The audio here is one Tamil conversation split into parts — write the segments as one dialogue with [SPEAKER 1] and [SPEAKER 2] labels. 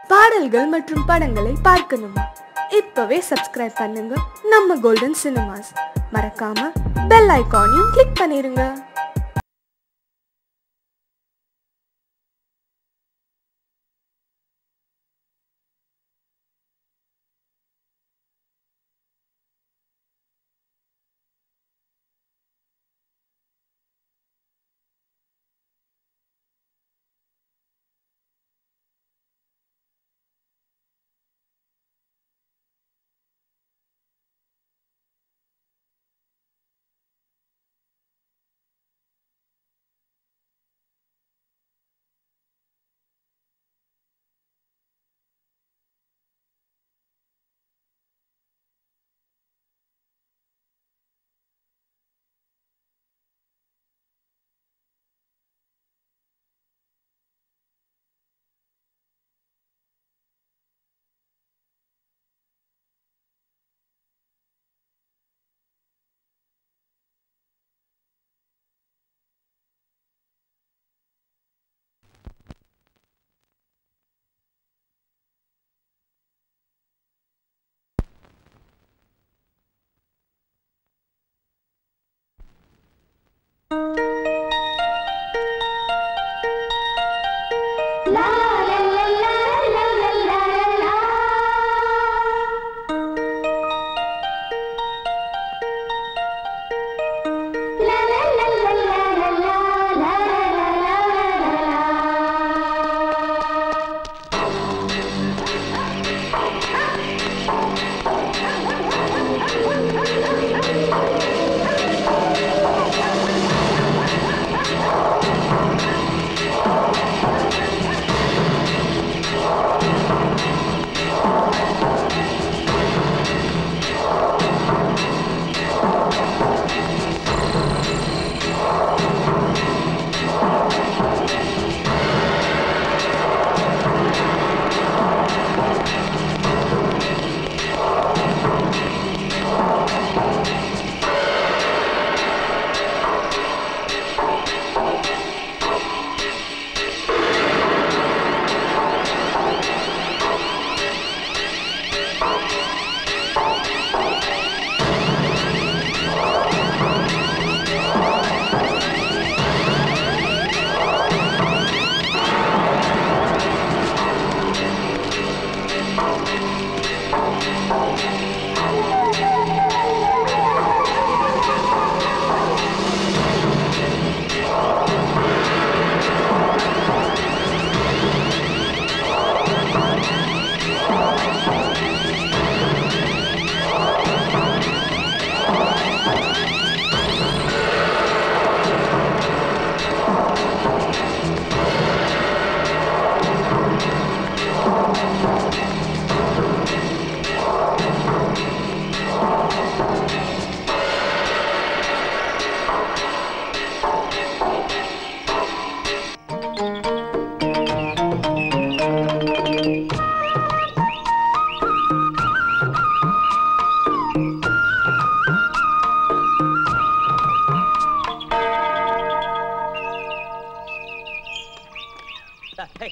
[SPEAKER 1] பாடல்கள் மற்றும் படங்களை பார்க்கணுமா இப்பவே சப்ஸ்கிரைப் பண்ணுங்க நம்ம கோல்டன் சினிமாஸ் மறக்காம பெல் ஐகானையும் கிளிக் பண்ணிருங்க
[SPEAKER 2] ஹே.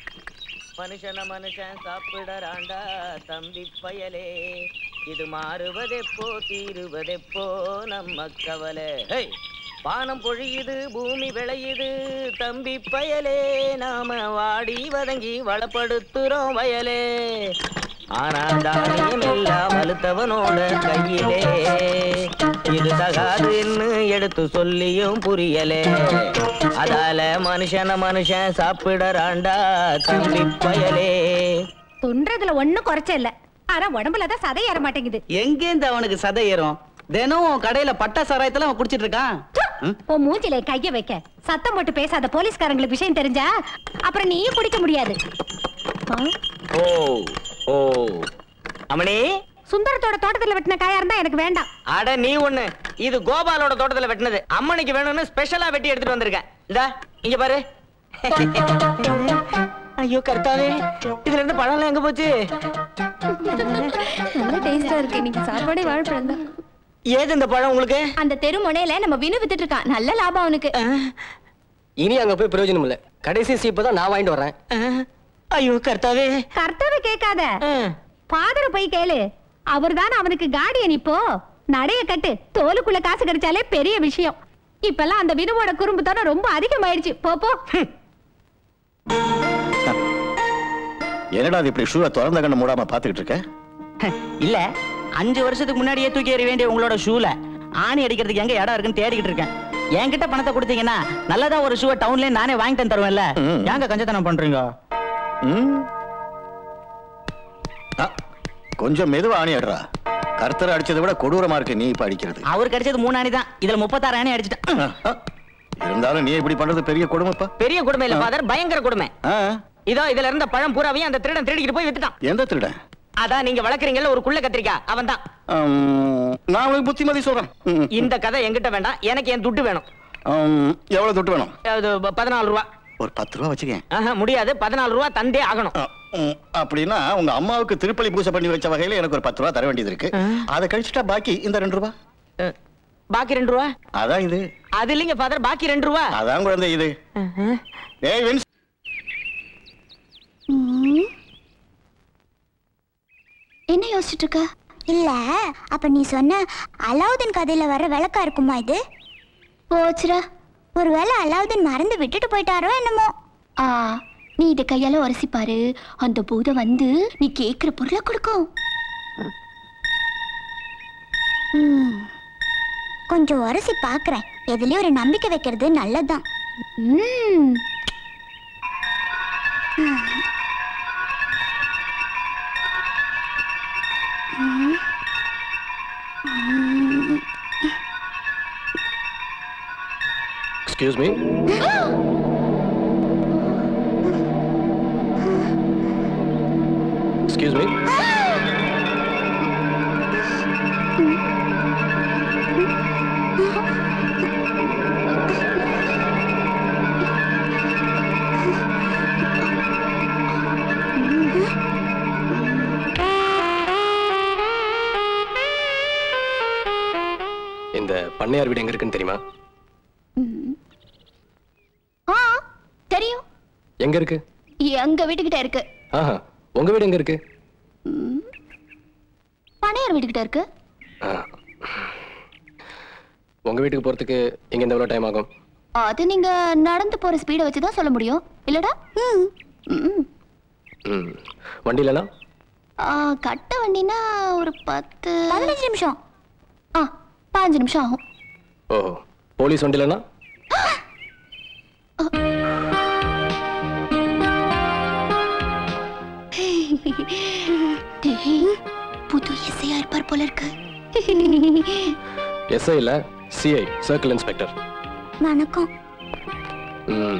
[SPEAKER 2] மனுஷன மனுஷன் சாப்பிடறாண்டா தம்பி பயலே இது மாறுவதெப்போ தீருவதெப்போ நம்ம கவலை ஹே வானம் பொழியுது பூமி விளையுது தம்பி பயலே நாம வாடி வதங்கி வளப்படுத்துறோம் வயலே ஆனா தானியம் எல்லாம் வலுத்தவனோட கையிலே இது தகாதுன்னு எடுத்து சொல்லியும் புரியலே அதால மனுஷன மனுஷன் சாப்பிடறாண்டா தம்பி பயலே
[SPEAKER 3] துன்றதுல ஒண்ணும் குறைச்ச இல்ல ஆனா உடம்புல தான் சதை ஏற மாட்டேங்குது
[SPEAKER 4] எங்கேந்து அவனுக்கு சதை ஏறும் தினம் உன் கடையில பட்டா சாராயத்துல அவன் குடிச்சிட்டு இருக்கான் ம்?
[SPEAKER 3] உன் மூஞ்சில கைய வைக்க சத்தம் போட்டு பேசாத போலீஸ்காரங்களுக்கு விஷயம் தெரிஞ்சா அப்புறம் நீயும் குடிக்க முடியாது ஆ?
[SPEAKER 2] ஓ ஓ அமணி
[SPEAKER 3] சுந்தரத்தோட தோட்டத்துல வெட்டின காயா இருந்தா எனக்கு வேண்டாம்
[SPEAKER 2] அட நீ ஒண்ணு இது கோபாலோட தோட்டத்துல வெட்டினது அம்மனுக்கு வேணும்னு ஸ்பெஷலா வெட்டி எடுத்துட்டு வந்திருக்கேன் இந்தா இங்க பாரு ஐயோ கர்த்தாவே இதுல இருந்து பழம் எங்க போச்சு
[SPEAKER 3] நல்ல டேஸ்டா இருக்கு இன்னைக்கு சாப்பாடே வாழைப்பழம் தான்
[SPEAKER 2] ஏது இந்த பழம் உங்களுக்கு
[SPEAKER 3] அந்த தெரு முனையில நம்ம வினு வித்துட்டு இருக்கான் நல்ல லாபம் அவனுக்கு
[SPEAKER 5] இனி அங்க போய் பிரயோஜனம் இல்ல கடைசி சீப்பு தான் நான் வாங்கிட்டு வரேன்
[SPEAKER 2] அஹ், ஐயோ கர்த்தாவே
[SPEAKER 3] கர்த்தவை கேட்காத
[SPEAKER 2] ம்.
[SPEAKER 3] ஃபாதரை போய் கேளு அவர்தான் அவனுக்கு கார்டியன் இப்போ நடைய கட்டு தோலுக்குள்ள காசு கிடைச்சாலே பெரிய விஷயம் இப்பெல்லாம் அந்த வினுவோட குறும்புத்தனம் ரொம்ப அதிகமாயிடுச்சு போ போ
[SPEAKER 5] என்னடா அது இப்படி ஷூவை திறந்த கண்ணு மூடாம பாத்துக்கிட்டு இருக்க
[SPEAKER 2] இல்ல அஞ்சு வருஷத்துக்கு முன்னாடியே தூக்கி எறிய வேண்டிய உங்களோட ஷூல ஆணி அடிக்கிறதுக்கு எங்க இடம் இருக்குன்னு தேடிக்கிட்டு இருக்கேன் என்கிட்ட பணத்தை கொடுத்தீங்கன்னா நல்லதா ஒரு ஷூவை டவுன்லயே நானே வாங்கிட்டு வந்து தருவேன்ல
[SPEAKER 5] ம்.
[SPEAKER 2] ஏங்க கஞ்சத்தனம் பண்றீங்க
[SPEAKER 5] ம்? ஆ, கொஞ்சம் மெதுவா ஆணி அடுறா கர்த்தர் அடிச்சதை விட கொடூரமா இருக்கு நீ இப்ப அடிக்கிறது
[SPEAKER 2] அவர் கிடைச்சது மூணு ஆணி தான் இதுல முப்பத்தாறு ஆணி அடிச்சிட்டேன்
[SPEAKER 5] ஆ, ஆ. இருந்தாலும் நீ இப்படி பண்றது பெரிய கொடுமைப்பா
[SPEAKER 2] பெரிய கொடுமை இல்ல ஃபாதர் பயங்கர கொடுமை
[SPEAKER 5] ஆ,
[SPEAKER 2] இதோ இதுல இருந்த பழம் பூராவையும் அந்த திருடன் திருடிக்கிட்டு போய் வித்துட்டான்
[SPEAKER 5] எந்த திருடன்
[SPEAKER 2] அதான் நீங்க வளர்க்குறீங்கல்ல ஒரு குள்ள கத்திரிக்காய் அவன் தான்
[SPEAKER 5] ஆம், நான் உனக்கு புத்திமதி சொல்றேன் ம்,
[SPEAKER 2] இந்த கதை என்கிட்ட வேண்டாம் எனக்கு என் துட்டு வேணும்
[SPEAKER 5] ஆம், எவ்வளவு தொட்டு வேணும்
[SPEAKER 2] அது ப- பதினாலு ரூபா
[SPEAKER 5] ஒரு பத்து ரூபா வச்சுக்கேன்
[SPEAKER 2] ஆஹா, முடியாது பதினாலு ரூபா தந்தே ஆகணும்
[SPEAKER 5] ஆ, ம், அப்படின்னா உங்க அம்மாவுக்கு திருப்பலி பூஜை பண்ணி வச்ச வகையில எனக்கு ஒரு பத்து ரூபா தர வேண்டியது இருக்கு அதை கழிச்சுட்டா பாக்கி இந்த ரெண்டு ரூபா
[SPEAKER 2] அஹ், பாக்கி ரெண்டு ரூபா
[SPEAKER 5] அதான் இது
[SPEAKER 2] அது இல்லைங்க ஃபாதர் பாக்கி ரெண்டு ரூபா
[SPEAKER 5] அதான் குழந்தை இது ஏய் வின்ஸ்
[SPEAKER 6] என்ன யோசிச்சுட்டு இருக்க இல்ல அப்ப நீ சொன்ன அலாவுதீன் கதையில வர விளக்கா இருக்குமா இது போச்சுரா ஒருவேளை அலாவுதீன் மறந்து விட்டுட்டு போயிட்டாரோ என்னமோ ஆ நீ இத கையால உரசி பாரு அந்த பூதம் வந்து நீ கேக்குற பொருளை கொடுக்கும் ம், கொஞ்சம் உரசி பாக்குறேன் எதுலயும் ஒரு நம்பிக்கை வைக்கிறது நல்லதுதான் ம்
[SPEAKER 7] எக்ஸ்கியூஸ் மீ எக்ஸ்கியூஸ் மீ இந்த பண்ணையார் வீடு எங்க இருக்குன்னு தெரியுமா
[SPEAKER 6] ஆ தெரியும்
[SPEAKER 7] எங்க இருக்கு
[SPEAKER 6] எங்க வீட்டுக்கிட்ட இருக்கு
[SPEAKER 7] ஆஹா உங்க வீடு எங்க இருக்கு
[SPEAKER 6] பனையார் வீட்டுக்கிட்ட இருக்கு
[SPEAKER 7] ஆ. உங்க வீட்டுக்கு போறதுக்கு இங்க இந்த எவ்வளவு டைம் ஆகும்
[SPEAKER 6] அது நீங்க நடந்து போற ஸ்பீட வச்சு தான் சொல்ல முடியும் இல்லடா ம் ம்
[SPEAKER 7] ம் வண்டியிலனா
[SPEAKER 6] ஆ, கட்ட வண்டினா ஒரு பத்து பதினஞ்சு நிமிஷம் ஆ பதினஞ்சு நிமிஷம் ஆகும்
[SPEAKER 7] ஓஹோ போலீஸ் வண்டியிலனா
[SPEAKER 6] டேய், புது இசையா இருப்பார் போல இருக்கு
[SPEAKER 7] எஸ்ஐ இல்ல சிஐ சர்க்கிள் இன்ஸ்பெக்டர்
[SPEAKER 6] வணக்கம்
[SPEAKER 7] ம்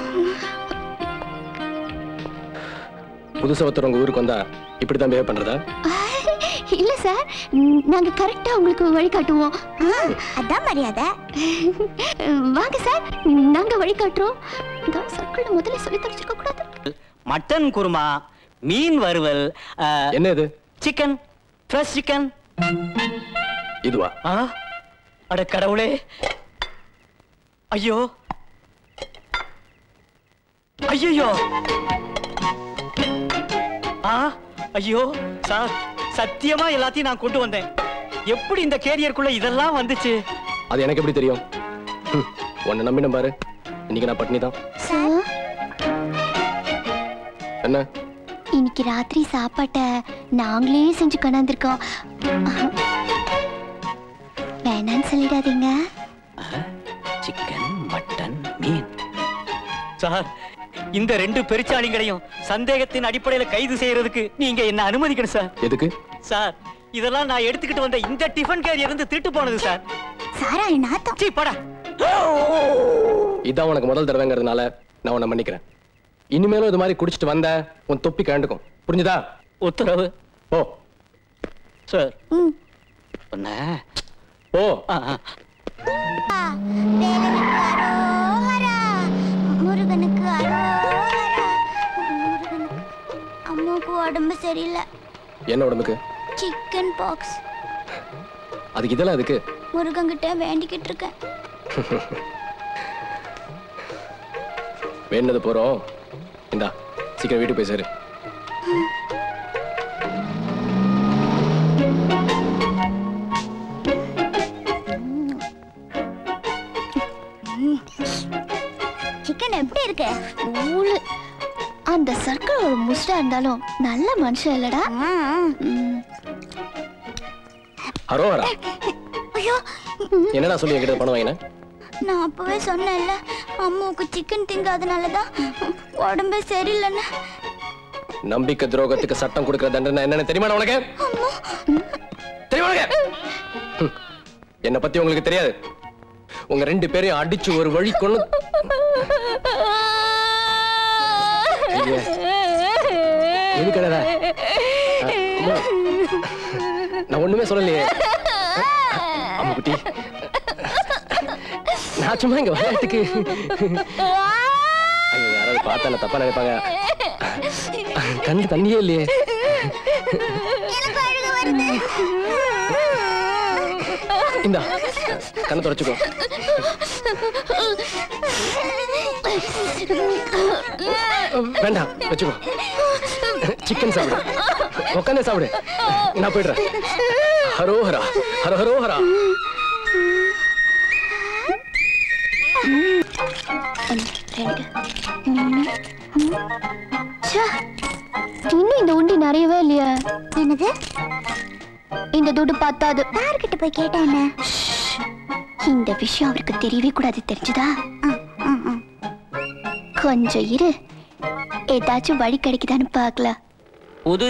[SPEAKER 7] புதுசா ஒருத்தர் உங்க ஊருக்கு வந்தா இப்படித்தான் பிஹேவ் பண்றதா
[SPEAKER 6] இல்ல சார் ம், நாங்க கரெக்டா உங்களுக்கு வழிகாட்டுவோம் அதான் மரியாதை வாங்க சார் நாங்க வழிகாட்டுறோம் இந்த சர்க்கிள் முதல்ல சொல்லி தரச்சிருக்க கூடாது
[SPEAKER 2] மட்டன் குருமா மீன் வறுவல்
[SPEAKER 7] என்ன இது
[SPEAKER 2] சிக்கன் ஃப்ரெஷ் சிக்கன்
[SPEAKER 7] இதுவா
[SPEAKER 2] ஆ அட கடவுளே ஐயோ ஐயோ ஆ ஐயோ சார் சத்தியமா எல்லாத்தையும் நான் கொண்டு வந்தேன் எப்படி இந்த கேரியருக்குள்ள இதெல்லாம் வந்துச்சு
[SPEAKER 7] அது எனக்கு எப்படி தெரியும் ம், உன்னை நம்பின பாரு இன்னைக்கு நான் பட்னி தான்
[SPEAKER 6] சார்
[SPEAKER 7] என்ன
[SPEAKER 6] இன்னைக்கு ராத்திரி சாப்பாட்டை நாங்களே செஞ்சு கொண்டாந்துருக்கோம் வேணான்னு சொல்லிடாதீங்க
[SPEAKER 2] சிக்கன் மட்டன் மீன் சார் இந்த ரெண்டு பெருச்சாளிங்களையும் சந்தேகத்தின் அடிப்படையில கைது செய்யறதுக்கு நீங்க என்ன அனுமதிக்கணும் சார்
[SPEAKER 7] எதுக்கு
[SPEAKER 2] சார் இதெல்லாம் நான் எடுத்துக்கிட்டு வந்த இந்த டிஃபன் கேரியர் இருந்து திருட்டு போனது சார்
[SPEAKER 6] சாரா நாத்தம்
[SPEAKER 2] சீ போடா
[SPEAKER 7] இதான் உனக்கு முதல் தடவைங்கிறதுனால நான் உன்னை மன்னிக்கிறேன் இனிமேலும் இது மாதிரி குடிச்சிட்டு வந்த உன் தொப்பி கழண்டுக்கும் புரிஞ்சுதா
[SPEAKER 2] உத்தரவு
[SPEAKER 7] ஓ
[SPEAKER 2] சார்
[SPEAKER 6] ம்
[SPEAKER 2] என்ன
[SPEAKER 7] ஓ
[SPEAKER 6] முருகனுக்கு அரோகரா. முருகனுக்கு அம்மாவுக்கு உடம்பு சரியில்லை
[SPEAKER 7] என்ன உடம்புக்கு
[SPEAKER 6] சிக்கன் பாக்ஸ்
[SPEAKER 7] அதுக்கு இதெல்லாம் அதுக்கு
[SPEAKER 6] முருகன்கிட்ட வேண்டிக்கிட்டு இருக்கேன்
[SPEAKER 7] வேண்டது போறோம் இந்தா சீக்கிரம் வீட்டுக்கு போய் சேரு
[SPEAKER 6] சிக்கன் எப்படி இருக்கு ஊழு அந்த சர்க்கிள் ஒரு முஸ்டா இருந்தாலும் நல்ல மனுஷன் இல்லடா
[SPEAKER 7] ஹரோஹரா
[SPEAKER 6] ஐயோ
[SPEAKER 7] என்னடா சொல்லி என்கிட்ட பணம் வாங்கினேன்
[SPEAKER 6] நான் அப்பவே சொன்னேன்ல அம்மாவுக்கு சிக்கன் திங்காதனால தான் உடம்பே சரியில்லைன்னு
[SPEAKER 7] நம்பிக்கை துரோகத்துக்கு சட்டம் கொடுக்கிற தண்டனை என்னன்னு தெரியுமா உனக்கு தெரியுமா உனக்கு ஹம். என்னை பத்தி உங்களுக்கு தெரியாது உங்க ரெண்டு பேரையும் அடிச்சு ஒரு வழி கொண்டு ஐயே. எது கடற நான் ஒண்ணுமே சொல்லலையே அம்மா குட்டி நான் சும்மா இங்க விளையாட்டுக்கு ஐயோ யாராவது பார்த்தா என்ன தப்பா நினைப்பாங்க கண்ணு தண்ணியே இல்லையே
[SPEAKER 6] எனக்கு அழுக வருது
[SPEAKER 7] இந்தா கண்ணை தொடச்சுக்கோ வேண்டாம் வச்சுக்கோ சிக்கன் சாப்பிடு உட்காந்து சாப்பிடு நான் போயிடுறேன் ஹரோஹரா ஹர ஹரோஹரா
[SPEAKER 6] ச்சே, இன்னும் இந்த உண்டி நிறையவே இல்லையா என்னது இந்த துட்டு பத்தாது யார்கிட்ட போய் கேட்டேன் என்ன இந்த விஷயம் அவருக்கு தெரியவே கூடாது தெரிஞ்சுதா கொஞ்சம் இரு ஏதாச்சும் வழி கிடைக்குதான்னு பார்க்கலாம்
[SPEAKER 2] புது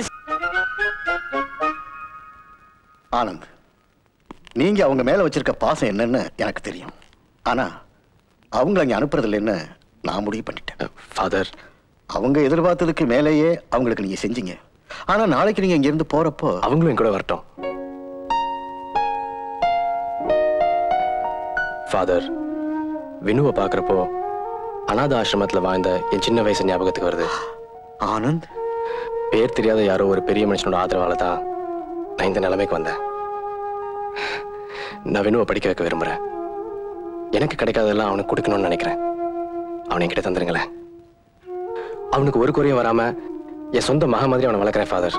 [SPEAKER 5] ஆனந்த் நீங்க அவங்க மேல வச்சிருக்க பாசம் என்னன்னு எனக்கு தெரியும் ஆனா அவங்கள அங்க அனுப்புறதில்லைன்னு நான் முடிவு பண்ணிட்டேன்
[SPEAKER 7] ஃபாதர்
[SPEAKER 5] அவங்க எதிர்பார்த்ததுக்கு மேலேயே அவங்களுக்கு நீங்க செஞ்சீங்க ஆனா நாளைக்கு நீங்க இங்க இருந்து போறப்போ
[SPEAKER 7] அவங்களும் என் கூட வரட்டும் ஃபாதர் வினுவை பார்க்கறப்போ அனாத ஆசிரமத்துல வாழ்ந்த என் சின்ன வயசு ஞாபகத்துக்கு வருது
[SPEAKER 5] ஆனந்த்
[SPEAKER 7] பேர் தெரியாத யாரோ ஒரு பெரிய மனுஷனோட ஆதரவால தான் நான் இந்த நிலைமைக்கு வந்தேன் நான் வினுவை படிக்க வைக்க விரும்புறேன் எனக்கு கிடைக்காததெல்லாம் அவனுக்கு கொடுக்கணும்னு நினைக்கிறேன் அவனை என்கிட்ட தந்துருங்களேன் அவனுக்கு ஒரு குறையும் வராம என் சொந்த மகா மாதிரி அவனை வளர்க்குறேன் ஃபாதர்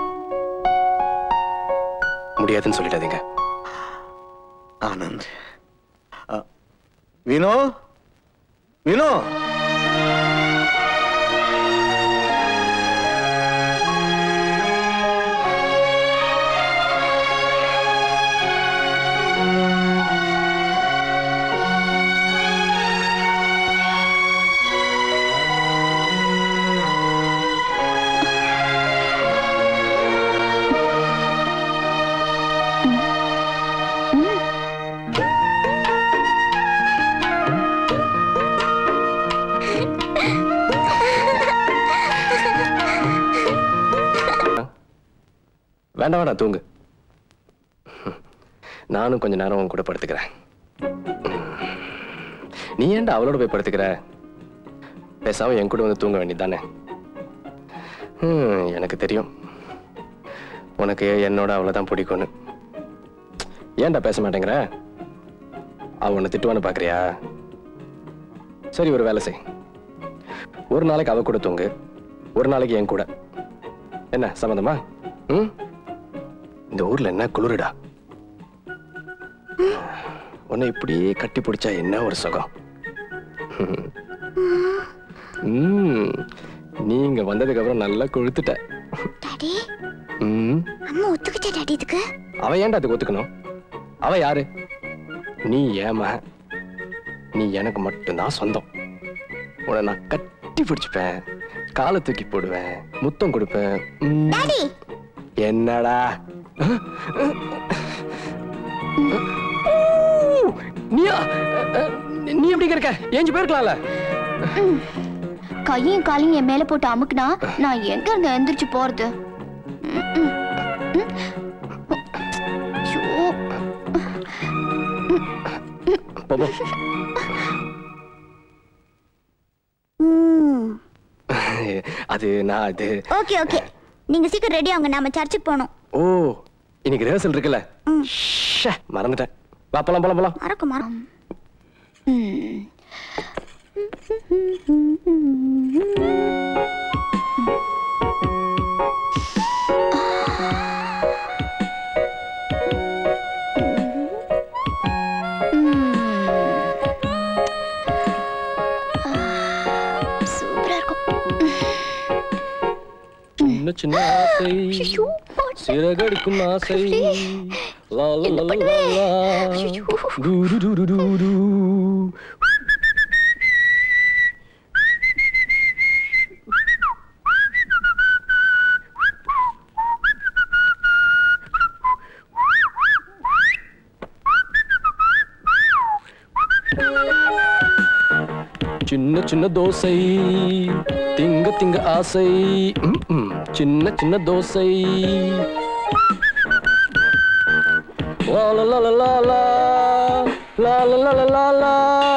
[SPEAKER 7] முடியாதுன்னு சொல்லிடாதீங்க
[SPEAKER 5] ஆனந்த் அ, வினோ வினோ
[SPEAKER 7] வேண்டாம் வேண்டாம் தூங்கு நானும் கொஞ்ச நேரம் உன் கூட படுத்துக்கிறேன் நீ ஏன்டா அவளோட போய் படுத்துக்கிற பேசாம என் கூட வந்து தூங்க வேண்டியதானே எனக்கு தெரியும் உனக்கு என்னோட அவ்வளவுதான் பிடிக்கும்னு ஏன்டா பேச மாட்டேங்கிற அவ உன்னை திட்டுவான்னு பாக்குறியா சரி ஒரு வேலை செய் ஒரு நாளைக்கு அவ கூட தூங்கு ஒரு நாளைக்கு என் கூட என்ன சம்மதமா ம் இந்த ஊர்ல என்ன குளிருடா உன்னை இப்படியே கட்டி பிடிச்சா என்ன ஒரு சுகம் ம், நீங்க வந்ததுக்கு அப்புறம் நல்லா கொழுத்துட்ட
[SPEAKER 6] டாடி
[SPEAKER 7] ம்,
[SPEAKER 6] அம்மா ஒத்துக்கிட்டா டாடி இதுக்கு
[SPEAKER 7] அவ ஏன்டா அதுக்கு ஒத்துக்கணும் அவ யாரு நீ ஏமா நீ எனக்கு மட்டும்தான் சொந்தம் உன்னை நான் கட்டி பிடிச்சுப்பேன் காலை தூக்கி போடுவேன் முத்தம் கொடுப்பேன் ம்.
[SPEAKER 6] டாடி
[SPEAKER 7] என்னடா நீயா நீ எப்படி இருக்க ஏஞ்சு போயிருக்கலாம்ல
[SPEAKER 6] கையும் காலையும் என் மேல போட்டு அமுக்குனா நான் எங்க இருந்து எந்திரிச்சு போறது ம், ம், ம். ஐயோ,
[SPEAKER 7] போ, போ.
[SPEAKER 6] ம்.
[SPEAKER 7] அது நான் அது
[SPEAKER 6] ஓகே ஓகே நீங்க சீக்கிரம் ரெடி ஆகுங்க நாம சர்ச்சுக்கு போகணும்
[SPEAKER 7] ஓ இன்னைக்கு ரிஹர்சல் இருக்குல்ல ஷே, மறந்துட்டேன் வா போலாம் போலாம் போலாம்
[SPEAKER 6] மறக்க மரம் சூப்பரா இருக்கும்
[SPEAKER 7] சின்ன சின்ன ஆசை
[SPEAKER 6] ஐயோ,
[SPEAKER 7] சிறகடிக்கும் ஆசை லா லா லா லா லா லா. டு டு டு டு டு டு. சின்ன சின்ன தோசை திங்க திங்க ஆசை ம், ம். சின்ன சின்ன தோசை லா லா லா லா லா லா. லா லா லா லா லா லா.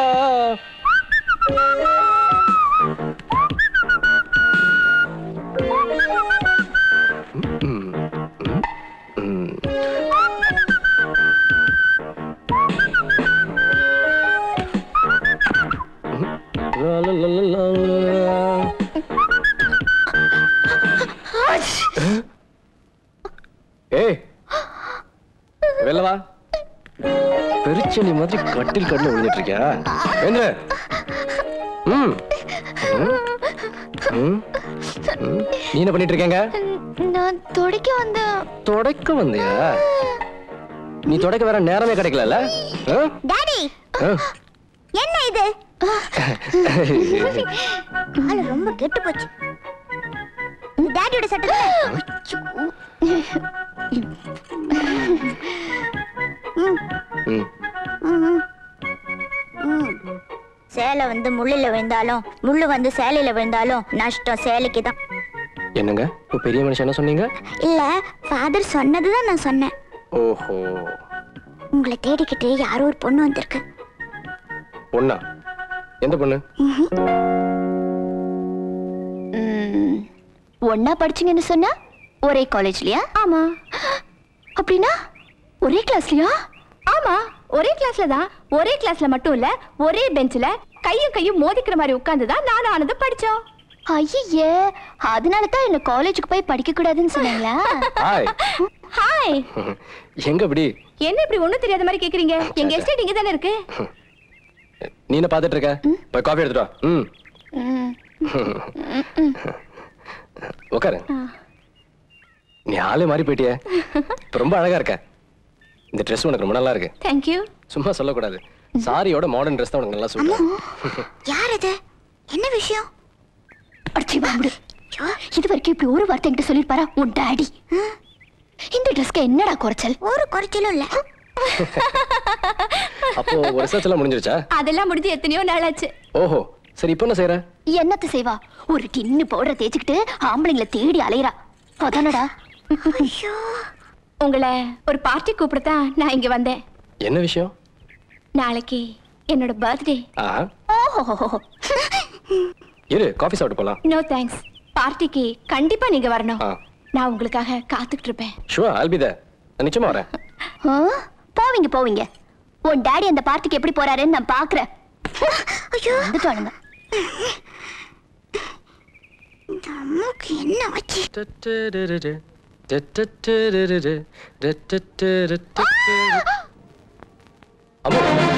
[SPEAKER 7] ம், ம், ம், ம். லா லா லா லா லா லா. ஏய் வெளில வா பெருச்சனி மாதிரி கட்டில் கட்டில் விழுந்துட்டு இருக்கியா வேந்திர ம் ம். ம். ம். நீ என்ன பண்ணிட்டு இருக்கேங்க
[SPEAKER 6] நான் துடைக்க வந்த
[SPEAKER 7] தொடக்க வந்தியா நீ தொடக்க வேற நேரமே கிடைக்கல
[SPEAKER 6] டாடி என்ன இது ஆளு ரொம்ப கெட்டு போச்சு இந்த டாடியோட சட்டை தானே? ம்,
[SPEAKER 7] ம்
[SPEAKER 6] ம், ம். சேலை வந்து முள்ளில விழுந்தாலும் முள்ளு வந்து சேலையில விழுந்தாலும் நஷ்டம் சேலைக்கு தான்
[SPEAKER 7] என்னங்க இப்போ பெரிய மனுஷன் என்ன சொன்னீங்க
[SPEAKER 6] இல்ல ஃபாதர் சொன்னதுதான் நான் சொன்னேன்
[SPEAKER 7] ஓஹோ
[SPEAKER 6] உங்களை தேடிக்கிட்டு யாரோ ஒரு பொண்ணு வந்திருக்கு
[SPEAKER 7] பொண்ணா எந்த பொண்ணு
[SPEAKER 6] ஒன்னா படிச்சீங்கன்னு சொன்னா ஒரே காலேஜ்லயா
[SPEAKER 3] ஆமா
[SPEAKER 6] அப்படின்னா ஒரே கிளாஸ்லயா
[SPEAKER 3] ஆமா ஒரே கிளாஸ்ல தான் ஒரே கிளாஸ்ல மட்டும் இல்ல ஒரே பெஞ்ச்ல கையும் கையும் மோதிக்கிற மாதிரி உட்கார்ந்து தான் நானும் ஆனதும் படிச்சோம்
[SPEAKER 6] ஐயே அதனால தான் என்ன காலேஜுக்கு போய் படிக்க கூடாதுன்னு சொன்னீங்களா
[SPEAKER 7] ஹாய்
[SPEAKER 3] ஹாய்
[SPEAKER 7] எங்க இப்படி
[SPEAKER 3] என்ன இப்படி ஒண்ணும் தெரியாத மாதிரி கேக்குறீங்க எங்க எஸ்டேட் இங்க தானே இருக்கு
[SPEAKER 7] நீ என்ன பார்த்துட்டு இருக்க போய் காஃபி எடுத்துட்டு வா ம் உட்காரு நீ ஆளே மாறி போயிட்டியே இப்ப ரொம்ப அழகா இருக்க இந்த ட்ரெஸ் உனக்கு ரொம்ப நல்லா இருக்கு
[SPEAKER 3] தேங்க்யூ
[SPEAKER 7] சும்மா சொல்லக்கூடாது சாரியோட மாடர்ன் ட்ரெஸ் தான் உனக்கு நல்லா சூட்
[SPEAKER 6] யார் அது என்ன விஷயம் அடிச்சு வாமுடு இது வரைக்கும் இப்படி ஒரு வார்த்தை என்கிட்ட சொல்லிருப்பாரா உன் டாடி இந்த ட்ரெஸ்க்கு என்னடா குறைச்சல் ஒரு குறைச்சலும் இல்ல
[SPEAKER 7] அப்போ ஒரு ரிசர்ச் எல்லாம் முடிஞ்சிருச்சா
[SPEAKER 3] அதெல்லாம் முடிஞ்சு எத்தனையோ நாள் ஆச்சு
[SPEAKER 7] ஓஹோ சரி இப்போ என்ன செய்யற
[SPEAKER 6] என்னத்த செய்வா ஒரு டின்னு பவுடரை தேய்ச்சிக்கிட்டு ஆம்பளைங்களை தேடி அலையறா அதானடா
[SPEAKER 3] உங்களை ஒரு பார்ட்டி கூப்பிடத்தான் நான் இங்க வந்தேன்
[SPEAKER 7] என்ன விஷயம்
[SPEAKER 3] நாளைக்கு என்னோட பர்த்டே
[SPEAKER 7] ஆ
[SPEAKER 6] ஓஹோ
[SPEAKER 7] இரு காஃபி சாப்பிட்டு போலாம்
[SPEAKER 3] நோ தேங்க்ஸ் பார்ட்டிக்கு கண்டிப்பா நீங்க வரணும்
[SPEAKER 7] ஆ
[SPEAKER 3] நான் உங்களுக்காக காத்துக்கிட்டு இருப்பேன்
[SPEAKER 7] ஷுவர் ஆல் பி தேர் நான் நிச்சயமா வரேன்
[SPEAKER 6] போவீங்க போவீங்க உன் டாடி அந்த பார்ட்டிக்கு எப்படி போறாருன்னு நான் பாக்குறேன் ஐயோ வந்துட்டானுங்க நமக்கு என்ன ஆச்சு
[SPEAKER 7] அம்மா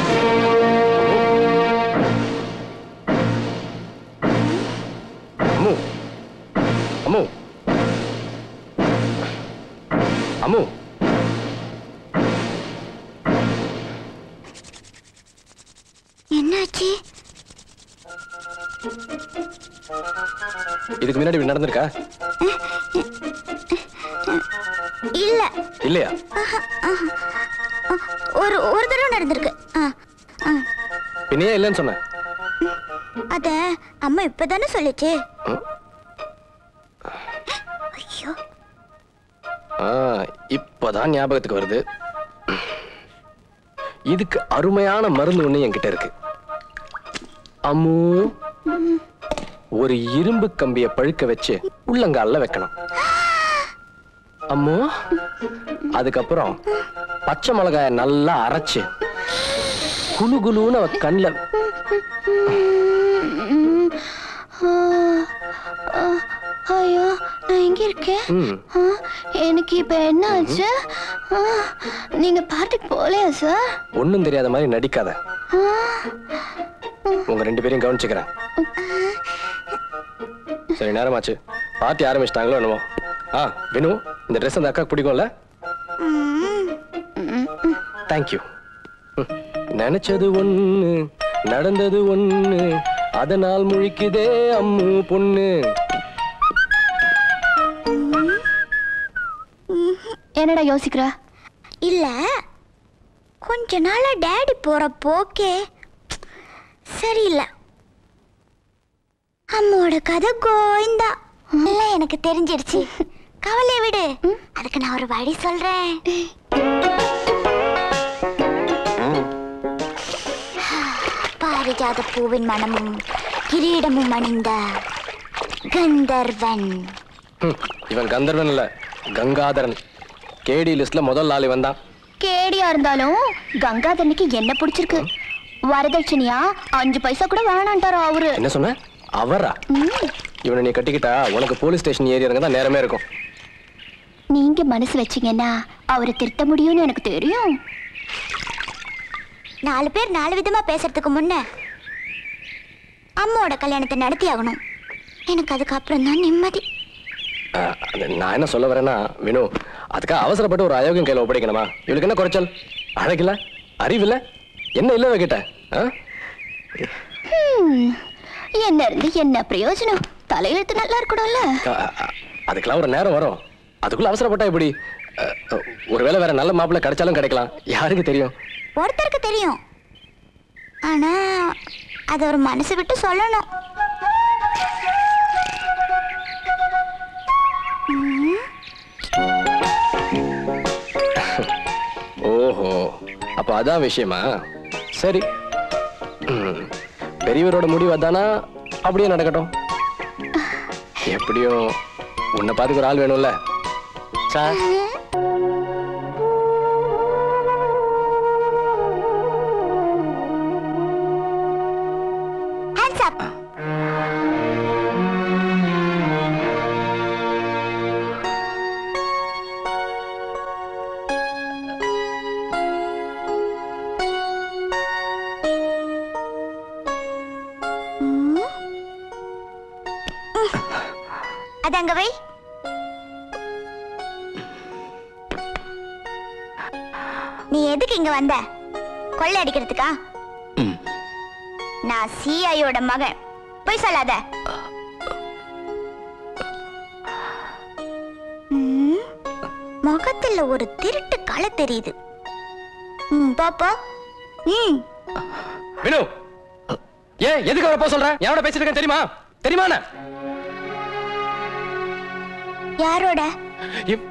[SPEAKER 7] அம்மு அம்மு அம்மு
[SPEAKER 6] என்னாச்சு
[SPEAKER 7] இதுக்கு முன்னாடி இப்படி நடந்திருக்கா
[SPEAKER 6] இல்ல
[SPEAKER 7] இல்லையா
[SPEAKER 6] ஒரு ஒரு தடவை நடந்திருக்கு ஆ, ஆ.
[SPEAKER 7] பின்னையே இல்லைன்னு சொன்னேன்
[SPEAKER 6] அத அம்மா இப்பதானே சொல்லுச்சு ஐயோ
[SPEAKER 7] ஆ, இப்பதான் ஞாபகத்துக்கு வருது இதுக்கு அருமையான மருந்து ஒண்ணு என்கிட்ட இருக்கு அம்மு ஒரு இரும்பு கம்பிய பழுக்க வச்சு உள்ளங்கால்ல வைக்கணும் அம்மு அதுக்கப்புறம் பச்சை மிளகாய நல்லா அரைச்சு குலு குலுன்னு அவ கண்ணுல
[SPEAKER 6] ஆ, ஆ, நான் எங்க இருக்கேன்
[SPEAKER 7] ம்
[SPEAKER 6] ஆ, எனக்கு இப்ப என்ன ஆச்சு ஆ, நீங்க பார்ட்டிக்கு போகலையா சார்
[SPEAKER 7] ஒன்றும் தெரியாத மாதிரி நடிக்காத உங்க ரெண்டு பேரையும் கவனிச்சுக்கிறேன் சரி நேரமாச்சு பார்ட்டி ஆரம்பிச்சிட்டாங்களோ என்னமோ ஆ வினு இந்த ட்ரெஸ் அந்த அக்காக்கு பிடிக்கும்ல தேங்க்யூ நினைச்சது ஒண்ணு நடந்தது ஒண்ணு அதனால் முழிக்குதே அம்மு பொண்ணு
[SPEAKER 6] என்னடா யோசிக்கிற இல்ல கொஞ்ச நாளா டேடி போற போக்கே சரியில்லை அம்மாவோட கதை கோயந்தா எல்லாம் எனக்கு தெரிஞ்சிடுச்சு கவலையை விடு அதுக்கு நான் ஒரு வழி சொல்றேன் பாரிஜாத பூவின் மனமும் கிரீடமும் அணிந்த கந்தர்வன்
[SPEAKER 7] ஹம், இவன் கந்தர்வன் இல்ல கங்காதரன் கேடி லிஸ்ட்ல முதல் ஆள் இவன் தான்
[SPEAKER 6] கேடியா இருந்தாலும் கங்காதரனுக்கு என்ன பிடிச்சிருக்கு வரதட்சணையா அஞ்சு பைசா கூட வேணான்ட்டாரோ அவரு
[SPEAKER 7] என்ன சொன்ன அவரா இவனை நீ கட்டிக்கிட்டா உனக்கு போலீஸ் ஸ்டேஷன் ஏறி இறங்க தான் நேரமே இருக்கும்
[SPEAKER 6] நீங்க மனசு வச்சீங்கன்னா அவரை திருத்த முடியும்னு எனக்கு தெரியும் நாலு பேர் நாலு விதமா பேசுறதுக்கு முன்ன அம்மாவோட கல்யாணத்தை நடத்தி ஆகணும் எனக்கு அதுக்கப்புறம் தான் நிம்மதி
[SPEAKER 7] அஹ், அது நான் என்ன சொல்ல வரேன்னா வினு அதுக்காக அவசரப்பட்டு ஒரு அயோக்கியம் கையில ஒப்படைக்கணுமா இவளுக்கு என்ன குறைச்சல் அழகில்ல அறிவில்ல என்ன இல்ல கிட்ட
[SPEAKER 6] என்ன இருந்து என்ன பிரயோஜனம் தலையெழுத்து நல்லா இருக்கணும்ல
[SPEAKER 7] அதுக்கெல்லாம் ஒரு நேரம் வரும் அதுக்குள்ள அவசரப்பட்டா எப்படி அஹ், அஹ், ஒருவேளை வேற நல்ல மாப்பிள்ளை கிடைச்சாலும் கிடைக்கலாம் யாருக்கு தெரியும்
[SPEAKER 6] ஒருத்தருக்கு தெரியும் ஆனா அது ஒரு மனசு விட்டு சொல்லணும்
[SPEAKER 7] ஓஹோ அப்ப அதான் விஷயமா சரி ம், பெரியவரோட முடிவு அதானா அப்படியே நடக்கட்டும் எப்படியும் உன்னை பார்த்துக்க ஒரு ஆள் வேணும்ல
[SPEAKER 2] சார்
[SPEAKER 6] ஹேண்ட்ஸ் அப் அது அங்க வை நீ எதுக்கு இங்க வந்த கொள்ளை அடிக்கிறதுக்கா நான் சிஐயோட மகன் போய் சொல்லாத ம், முகத்துல ஒரு திருட்டு களை தெரியுது ம், போ போ ம்
[SPEAKER 7] வினு ஏன் எதுக்கு அவரை போக சொல்றேன் யாரோட பேசிட்டு இருக்கேன் தெரியுமா தெரியுமா என்ன?
[SPEAKER 6] யாரோட
[SPEAKER 7] இப்-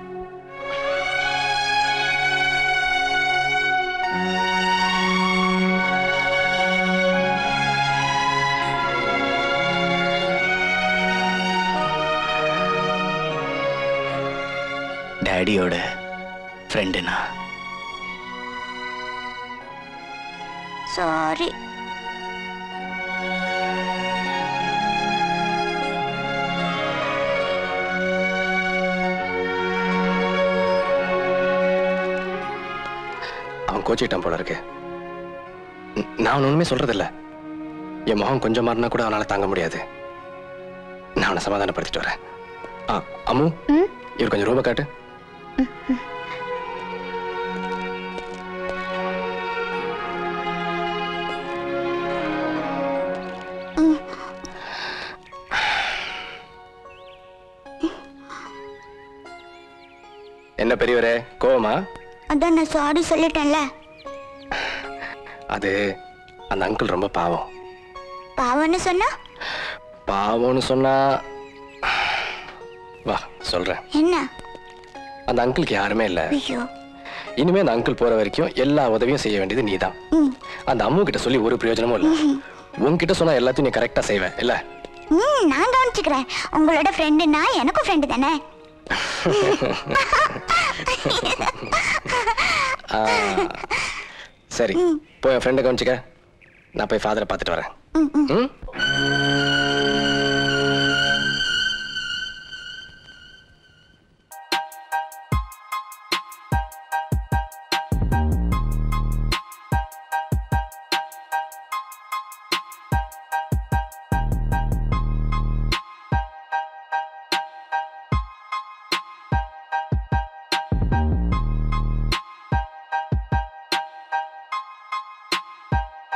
[SPEAKER 4] டேடியோட ஃப்ரெண்டுனா
[SPEAKER 6] சாரி
[SPEAKER 7] அவன் கோச்சிக்கிட்டான் போல இருக்கு ந- நான் அவன ஒண்ணுமே சொல்றதில்ல என் முகம் கொஞ்சம் மாறினா கூட அவனால தாங்க முடியாது நான் அவனை சமாதானப்படுத்திட்டு வரேன் ஆ அம்மு இவர் கொஞ்சம் ரூபா காட்டு என்ன பெரியவரே கோவமா
[SPEAKER 6] அதான் நான் சாரி சொல்லிட்டேன்ல
[SPEAKER 7] அது அந்த அங்கிள் ரொம்ப பாவம்
[SPEAKER 6] பாவம்னு சொன்னா
[SPEAKER 7] பாவம்னு சொன்னா வா சொல்றேன்
[SPEAKER 6] என்ன
[SPEAKER 7] அந்த அங்கிளுக்கு யாருமே இல்ல
[SPEAKER 6] ஐயோ
[SPEAKER 7] இனிமே அந்த அங்கிள் போற வரைக்கும் எல்லா உதவியும் செய்ய வேண்டியது நீதான்
[SPEAKER 6] ம்
[SPEAKER 7] அந்த அம்மு கிட்ட சொல்லி ஒரு பிரயோஜனமும் இல்ல உன்கிட்ட சொன்னா எல்லாத்தையும் நீ கரெக்டா செய்வ இல்ல
[SPEAKER 6] ம் நான் கவனிச்சுக்கிறேன் உங்களோட ஃப்ரெண்டுனா எனக்கும் ஃப்ரெண்டு தானே
[SPEAKER 7] ஆ, சரி போய் என் ஃப்ரெண்டை கவனிச்சுக்க நான் போய் ஃபாதரை பார்த்துட்டு வரேன் ம்